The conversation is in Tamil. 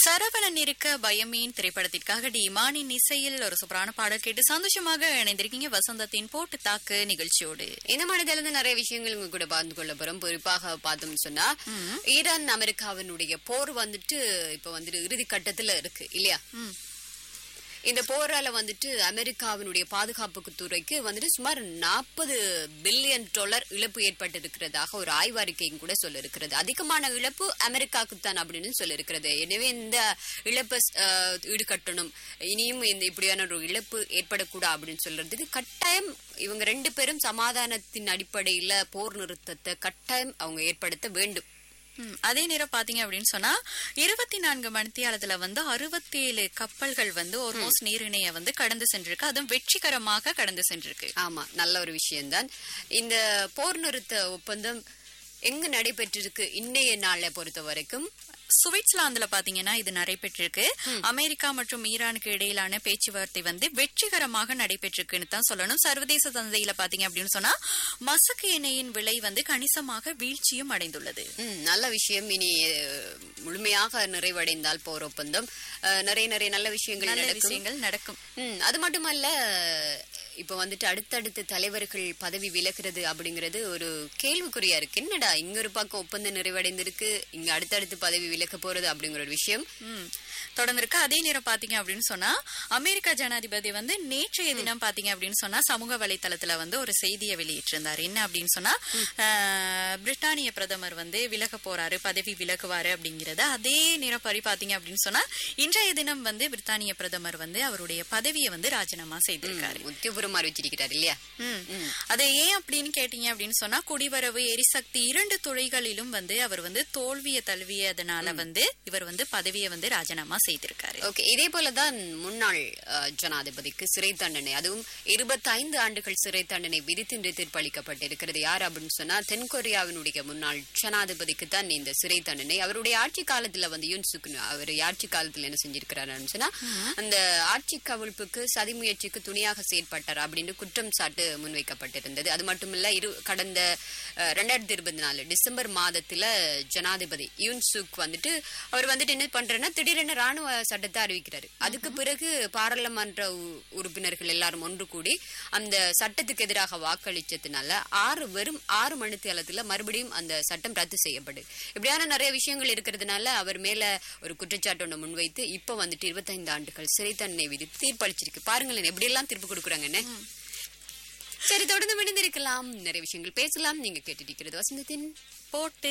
சரவணன் இருக்க பயமீன் திரைப்படத்திற்காக டி இமானின் இசையில் ஒரு சூப்பரான பாடல் கேட்டு சந்தோஷமாக இணைந்திருக்கீங்க வசந்தத்தின் போட்டு தாக்கு நிகழ்ச்சியோடு இந்த மாநிலத்துல இருந்து நிறைய விஷயங்கள் உங்க கூட பகிர்ந்து கொள்ள போறோம் குறிப்பாக பார்த்தோம்னு சொன்னா ஈரான் அமெரிக்காவினுடைய போர் வந்துட்டு இப்ப வந்துட்டு இறுதி கட்டத்துல இருக்கு இல்லையா இந்த போரால வந்துட்டு அமெரிக்காவினுடைய பாதுகாப்பு துறைக்கு வந்துட்டு சுமார் நாற்பது பில்லியன் டாலர் இழப்பு ஏற்பட்டிருக்கிறதாக ஒரு ஆய்வறிக்கையும் கூட சொல்லிருக்கிறது அதிகமான இழப்பு அமெரிக்காவுக்கு தான் அப்படின்னு சொல்லிருக்கிறது எனவே இந்த இழப்பை அஹ், ஈடுகட்டணும் இனியும் இந்த இப்படியான ஒரு இழப்பு ஏற்படக்கூடாது அப்படின்னு சொல்றதுக்கு கட்டாயம் இவங்க ரெண்டு பேரும் சமாதானத்தின் அடிப்படையில போர் நிறுத்தத்தை கட்டாயம் அவங்க ஏற்படுத்த வேண்டும் ம், அதே நேரம் பாத்தீங்க அப்படின்னு சொன்னா இருபத்தி நான்கு மணித்தியாலத்துல வந்து அறுபத்தி ஏழு கப்பல்கள் வந்து ஆல்மோஸ்ட் நீரிணைய வந்து கடந்து சென்றிருக்கு அதுவும் வெற்றிகரமாக கடந்து சென்றிருக்கு ஆமா நல்ல ஒரு விஷயம்தான் இந்த போர் நிறுத்த ஒப்பந்தம் எங்க நடைபெற்றிருக்கு இன்னைய நாளை பொறுத்த வரைக்கும் சுவிட்சர்லாந்துல பாத்தீங்கன்னா இது நடைபெற்றிருக்கு அமெரிக்கா மற்றும் ஈரானுக்கு இடையிலான பேச்சுவார்த்தை வந்து வெற்றிகரமாக நடைபெற்றிருக்குன்னு தான் சொல்லணும் சர்வதேச சந்தையில பாத்தீங்க அப்படின்னு சொன்னா மசக்கு எண்ணெயின் விலை வந்து கணிசமாக வீழ்ச்சியும் அடைந்துள்ளது ம், நல்ல விஷயம் இனி அஹ், முழுமையாக நிறைவடைந்தால் போர் ஒப்பந்தம் அஹ், நிறைய நிறைய நல்ல விஷயங்கள் நல்ல நடக்கும் விஷயங்கள் நடக்கும் ம், அது மட்டுமல்ல இப்ப வந்துட்டு அடுத்தடுத்த தலைவர்கள் பதவி விலகிறது அப்படிங்கிறது ஒரு கேள்விக்குறியா இருக்கு என்னடா இங்க ஒரு பக்கம் ஒப்பந்தம் நிறைவடைந்திருக்கு இங்க அடுத்தடுத்து பதவி விலக்க போறது அப்படிங்கிற ஒரு விஷயம் ம். தொடர்ந்து இருக்கு அதே நேரம் பாத்தீங்க அப்படின்னு சொன்னா அமெரிக்கா ஜனாதிபதி வந்து நேற்றைய தினம் பாத்தீங்க அப்படின்னு சொன்னா சமூக வலைத்தளத்துல வந்து ஒரு செய்தியை வெளியிட்டிருந்தாரு என்ன அப்படின்னு சொன்னா அஹ், பிரிட்டானிய பிரதமர் வந்து விலக போறாரு பதவி விலகுவாரு அப்படிங்கறத அதே நேரம் படி பாத்தீங்க அப்படின்னு சொன்னா இன்றைய தினம் வந்து பிரித்தானிய பிரதமர் வந்து அவருடைய பதவியை வந்து ராஜினாமா செய்திருக்காரு உத்தியபூர்வம் அறிவிச்சிருக்கிறார் இல்லையா ம். அது ஏன் அப்படின்னு கேட்டீங்க அப்படின்னு சொன்னா குடிவரவு எரிசக்தி இரண்டு துறைகளிலும் வந்து அவர் வந்து தோல்வியை தழுவியதனால வந்து இவர் வந்து பதவியை வந்து ராஜினாமா செய்திருக்காரு ஓகே இதே போலதான் முன்னாள் அஹ், ஜனாதிபதிக்கு சிறை தண்டனை அதுவும் இருபத்தைந்து ஆண்டுகள் சிறை தண்டனை விதித்து இன்று தீர்ப்பளிக்கப்பட்டிருக்கிறது யார் அப்படின்னு சொன்னா தென்கொரியாவினுடைய முன்னாள் ஜனாதிபதிக்கு தான் இந்த சிறை தண்டனை அவருடைய ஆட்சி காலத்துல வந்து யூன் சுக் அவர் ஆட்சி காலத்துல என்ன செஞ்சிருக்கிறாருன்னு சொன்னா அந்த ஆட்சி கவிழ்ப்புக்கு சதி முயற்சிக்கு துணையாக செயற்பட்டார் அப்படின்னு குற்றம் சாட்டு முன்வைக்கப்பட்டிருந்தது அது மட்டுமில்ல இரு கடந்த அஹ், ரெண்டாயிரத்தி இருபத்தி நாலு டிசம்பர் மாதத்துல ஜனாதிபதி யூன் சுக் வந்துட்டு அவர் வந்துட்டு என்ன பண்றேன்னா திடீரென ராணுவ சட்டத்தை அறிவிக்கிறாரு அதுக்கு பிறகு பாராளுமன்ற உ- உறுப்பினர்கள் எல்லாரும் ஒன்று கூடி அந்த சட்டத்துக்கு எதிராக வாக்களிச்சதுனால ஆறு வெறும் ஆறு மணித்தியாலத்துல மறுபடியும் அந்த சட்டம் ரத்து செய்யப்படு இப்படியான நிறைய விஷயங்கள் இருக்கிறதுனால அவர் மேல ஒரு குற்றச்சாட்டு ஒண்ணு முன்வைத்து இப்ப வந்துட்டு இருபத்தைந்து ஆண்டுகள் சிறை தண்டனை விதித்து தீர்ப்பளிச்சிருக்கு பாருங்களேன் எப்படி எல்லாம் தீர்ப்பு கொடுக்குறாங்கன்னு சரி தொடர்ந்து விழுந்திருக்கலாம் நிறைய விஷயங்கள் பேசலாம் நீங்க கேட்டுட்டு இருக்கிறது வசந்தத்தின் போட்டு